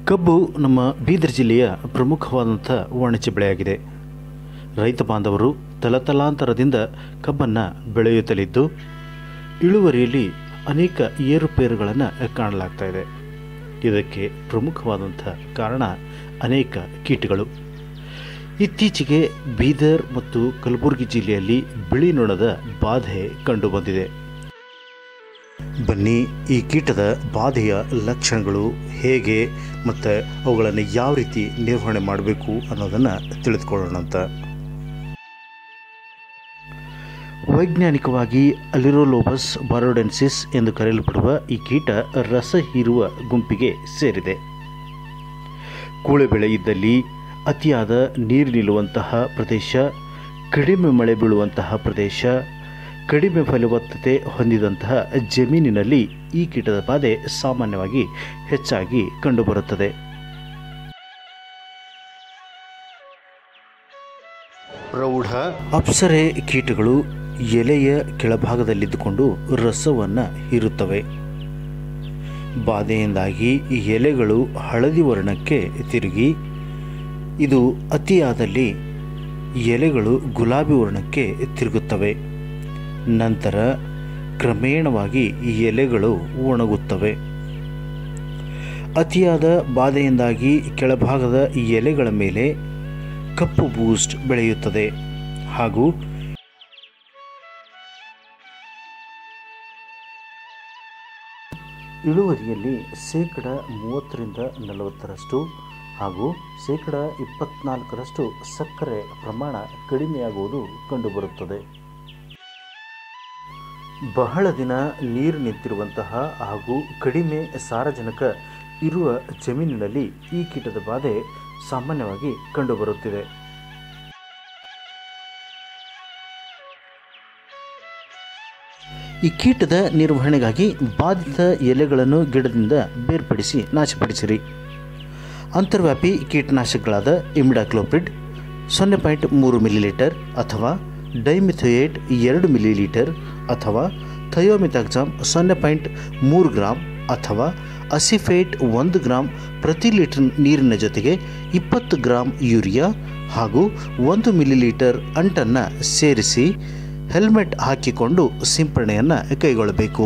ಕಬ್ಬು ನಮ್ಮ ಬೀದರ್ ಜಿಲ್ಲೆಯ ಪ್ರಮುಖವಾದಂಥ ವಾಣಿಜ್ಯ ಬೆಳೆಯಾಗಿದೆ ರೈತ ಬಾಂಧವರು ತಲತಲಾಂತರದಿಂದ ಕಬ್ಬನ್ನು ಬೆಳೆಯುತ್ತಲಿದ್ದು ಇಳುವರಿಯಲ್ಲಿ ಅನೇಕ ಏರುಪೇರುಗಳನ್ನು ಕಾಣಲಾಗ್ತಾ ಇದೆ ಇದಕ್ಕೆ ಪ್ರಮುಖವಾದಂಥ ಕಾರಣ ಅನೇಕ ಕೀಟಗಳು ಇತ್ತೀಚೆಗೆ ಬೀದರ್ ಮತ್ತು ಕಲಬುರಗಿ ಜಿಲ್ಲೆಯಲ್ಲಿ ಬಿಳಿ ನೊಣದ ಬಾಧೆ ಕಂಡುಬಂದಿದೆ ಬನ್ನಿ ಈ ಕೀಟದ ಬಾಧೆಯ ಲಕ್ಷಣಗಳು ಹೇಗೆ ಮತ್ತು ಅವುಗಳನ್ನು ಯಾವ ರೀತಿ ನಿರ್ವಹಣೆ ಮಾಡಬೇಕು ಅನ್ನೋದನ್ನು ತಿಳಿದುಕೊಳ್ಳೋಣ ಅಂತ ವೈಜ್ಞಾನಿಕವಾಗಿ ಅಲಿರೋಲೋಬಸ್ ಬಾರೋಡೆನ್ಸಿಸ್ ಎಂದು ಕರೆಯಲ್ಪಡುವ ಈ ಕೀಟ ರಸ ಹೀರುವ ಗುಂಪಿಗೆ ಸೇರಿದೆ ಕೂಳೆ ಬೆಳೆ ಇದ್ದಲ್ಲಿ ಅತಿಯಾದ ನೀರು ನಿಲ್ಲುವಂತಹ ಪ್ರದೇಶ ಕಡಿಮೆ ಮಳೆ ಬೀಳುವಂತಹ ಪ್ರದೇಶ ಕಡಿಮೆ ಫಲವತ್ತತೆ ಹೊಂದಿದಂತಹ ಜಮೀನಿನಲ್ಲಿ ಈ ಕೀಟದ ಬಾಧೆ ಸಾಮಾನ್ಯವಾಗಿ ಹೆಚ್ಚಾಗಿ ಕಂಡುಬರುತ್ತದೆ ಪ್ರೌಢ ಅಪ್ಸರೆ ಕೀಟಗಳು ಎಲೆಯ ಕೆಳಭಾಗದಲ್ಲಿದ್ದುಕೊಂಡು ರಸವನ್ನು ಹೀರುತ್ತವೆ ಬಾಧೆಯಿಂದಾಗಿ ಎಲೆಗಳು ಹಳದಿ ವರ್ಣಕ್ಕೆ ತಿರುಗಿ ಇದು ಅತಿಯಾದಲ್ಲಿ ಎಲೆಗಳು ಗುಲಾಬಿ ವರ್ಣಕ್ಕೆ ತಿರುಗುತ್ತವೆ ನಂತರ ಕ್ರಮೇಣವಾಗಿ ಎಲೆಗಳು ಒಣಗುತ್ತವೆ ಅತಿಯಾದ ಬಾಧೆಯಿಂದಾಗಿ ಕೆಳಭಾಗದ ಎಲೆಗಳ ಮೇಲೆ ಕಪ್ಪು ಬೂಸ್ಟ್ ಬೆಳೆಯುತ್ತದೆ ಹಾಗೂ ಇಳುವರಿಯಲ್ಲಿ ಶೇಕಡ ಮೂವತ್ತರಿಂದ ನಲವತ್ತರಷ್ಟು ಹಾಗೂ ಶೇಕಡ ಇಪ್ಪತ್ನಾಲ್ಕರಷ್ಟು ಸಕ್ಕರೆ ಪ್ರಮಾಣ ಕಡಿಮೆಯಾಗುವುದು ಕಂಡುಬರುತ್ತದೆ ಬಹಳ ದಿನ ನೀರು ನಿಂತಿರುವಂತಹ ಹಾಗೂ ಕಡಿಮೆ ಸಾರಜನಕ ಇರುವ ಜಮೀನಿನಲ್ಲಿ ಈ ಕೀಟದ ಬಾಧೆ ಸಾಮಾನ್ಯವಾಗಿ ಕಂಡುಬರುತ್ತಿದೆ ಈ ಕೀಟದ ನಿರ್ವಹಣೆಗಾಗಿ ಬಾಧಿತ ಎಲೆಗಳನ್ನು ಗಿಡದಿಂದ ಬೇರ್ಪಡಿಸಿ ನಾಶಪಡಿಸಿರಿ ಅಂತರ್ವ್ಯಾಪಿ ಕೀಟನಾಶಕಗಳಾದ ಇಮಿಡಾಕ್ಲೋಪ್ರಿಡ್ ಸೊನ್ನೆ ಪಾಯಿಂಟ್ ಮೂರು ಮಿಲಿಲೀಟರ್ ಅಥವಾ ಡೈಮಿಥೋಯೇಟ್ ಎರಡು ಮಿಲಿಲೀಟರ್ ಅಥವಾ ಥಯೋಮಿಥಾಕ್ಸಾಮ್ ಸೊನ್ನೆ ಪಾಯಿಂಟ್ ಮೂರು ಗ್ರಾಮ್ ಅಥವಾ ಅಸಿಫೇಟ್ ಒಂದು ಗ್ರಾಮ್ ಪ್ರತಿ ಲೀಟರ್ ನೀರಿನ ಜೊತೆಗೆ ಇಪ್ಪತ್ತು ಗ್ರಾಮ್ ಯೂರಿಯಾ ಹಾಗೂ ಒಂದು ಮಿಲಿಲೀಟರ್ ಅಂಟನ್ನು ಸೇರಿಸಿ ಹೆಲ್ಮೆಟ್ ಹಾಕಿಕೊಂಡು ಸಿಂಪರಣೆಯನ್ನು ಕೈಗೊಳ್ಳಬೇಕು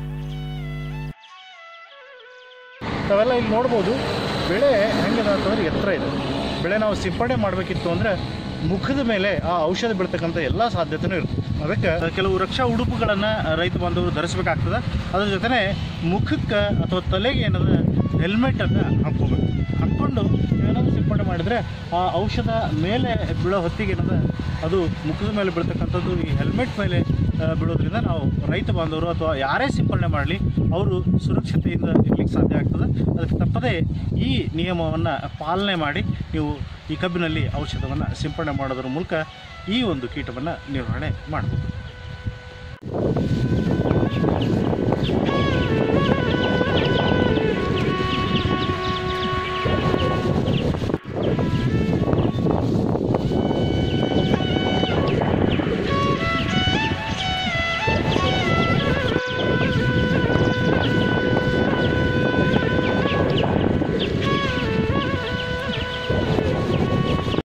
ತಾವೆಲ್ಲ ಇಲ್ಲಿ ನೋಡ್ಬೋದು ಬೆಳೆ ಹೆಂಗಿದೆ ಅಂತಂದ್ರೆ ಎತ್ತರ ಇದೆ ಬೆಳೆ ನಾವು ಸಿಂಪಡಣೆ ಮಾಡಬೇಕಿತ್ತು ಅಂದರೆ ಮುಖದ ಮೇಲೆ ಆ ಔಷಧ ಬೀಳ್ತಕ್ಕಂಥ ಎಲ್ಲ ಸಾಧ್ಯತೆನೂ ಇರುತ್ತೆ ಅದಕ್ಕೆ ಕೆಲವು ರಕ್ಷಾ ಉಡುಪುಗಳನ್ನು ರೈತ ಬಾಂಧವರು ಧರಿಸಬೇಕಾಗ್ತದೆ ಅದ್ರ ಜೊತೆನೇ ಮುಖಕ್ಕೆ ಅಥವಾ ತಲೆಗೆ ಏನದ ಹೆಲ್ಮೆಟನ್ನು ಹಾಕ್ಕೋಬೇಕು ಹಾಕ್ಕೊಂಡು ಏನಾದರೂ ಸಿಂಪಡಣೆ ಮಾಡಿದರೆ ಆ ಔಷಧ ಮೇಲೆ ಬೀಳೋ ಹೊತ್ತಿಗೆ ಏನದ ಅದು ಮುಖದ ಮೇಲೆ ಬೀಳ್ತಕ್ಕಂಥದ್ದು ಈ ಹೆಲ್ಮೆಟ್ ಮೇಲೆ ಆ, ಬೀಳೋದ್ರಿಂದ ನಾವು ರೈತ ಬಾಂಧವರು ಅಥವಾ ಯಾರೇ ಸಿಂಪಡಣೆ ಮಾಡಲಿ ಅವರು ಸುರಕ್ಷತೆಯಿಂದ ಇರ್ಲಿಕ್ಕೆ ಸಾಧ್ಯ ಆಗ್ತದೆ ಅದಕ್ಕೆ ತಪ್ಪದೇ ಈ ನಿಯಮವನ್ನು ಪಾಲನೆ ಮಾಡಿ ನೀವು ಈ ಕಬ್ಬಿನಲ್ಲಿ ಔಷಧವನ್ನು ಸಿಂಪಡಣೆ ಮಾಡೋದ್ರ ಮೂಲಕ ಈ ಒಂದು ಕೀಟವನ್ನು ನಿರ್ವಹಣೆ ಮಾಡ್ಬೋದು